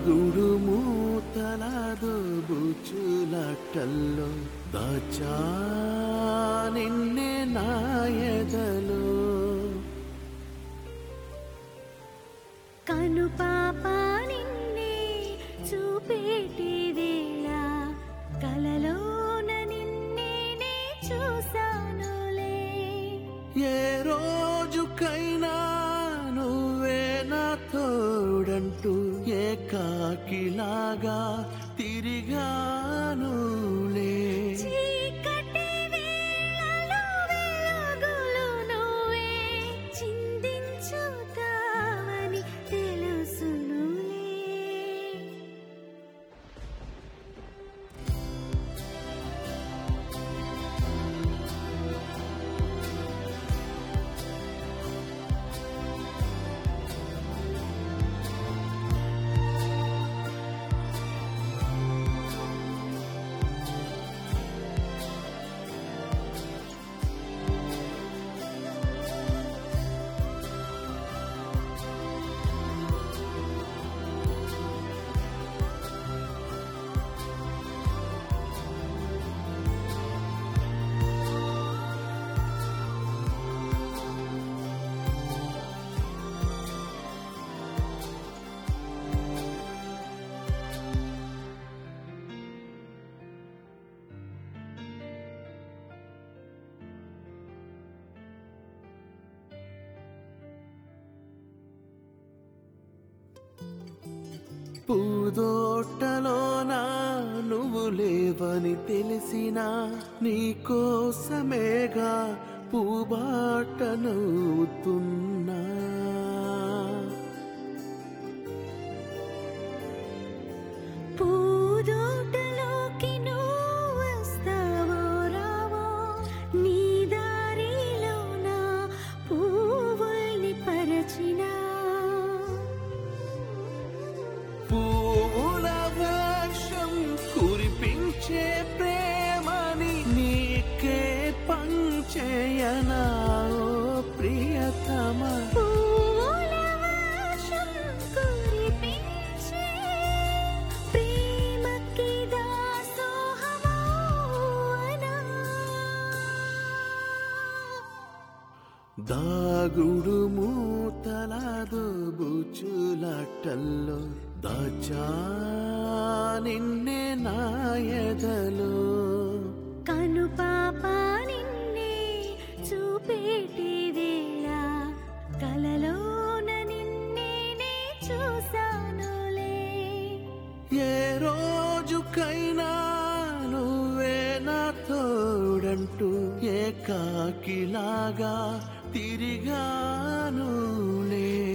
దాగుడు మూతలాదో బుచులాటల్లో దాచా నిన్నే నాయదలో కను పాప నిన్నే చూపేటి వేళ కలలోన నిన్నే చూసానులే ఏ రోజుకైనా నువ్వే నా తోడంటూ ఏకాకిలాగా తిరిగానులే చీకటి వేళలో వెలుగులు నువ్వే చిందించుతావని తెలుసునులే పూదోటలోనా నువ్వు లేవని తెలిసినా నీకోసమేగా పూబాట నవ్వుతున్నా పూదోటలోకి నువ్వు వస్తావో రావో నీ దారిలోన పువ్వుల్ని పరచినా పూల వర్షం కురిపించే ప్రేమని నీకే పంచేయనా ఓ ప్రియతమా పూల వర్షం కురిపించే ప్రేమకి దాసోహమోనా దాగుడు మూతలాదో బుచులాటల్లో దాచా నిన్నే నాయదలో కను పాప నిన్నే చూపేటి వేళ కలలోన నిన్నే చూసానులే ఏ రోజుకైనా నువ్వే నా తోడంటూ ఏకాకిలాగా తిరిగానులే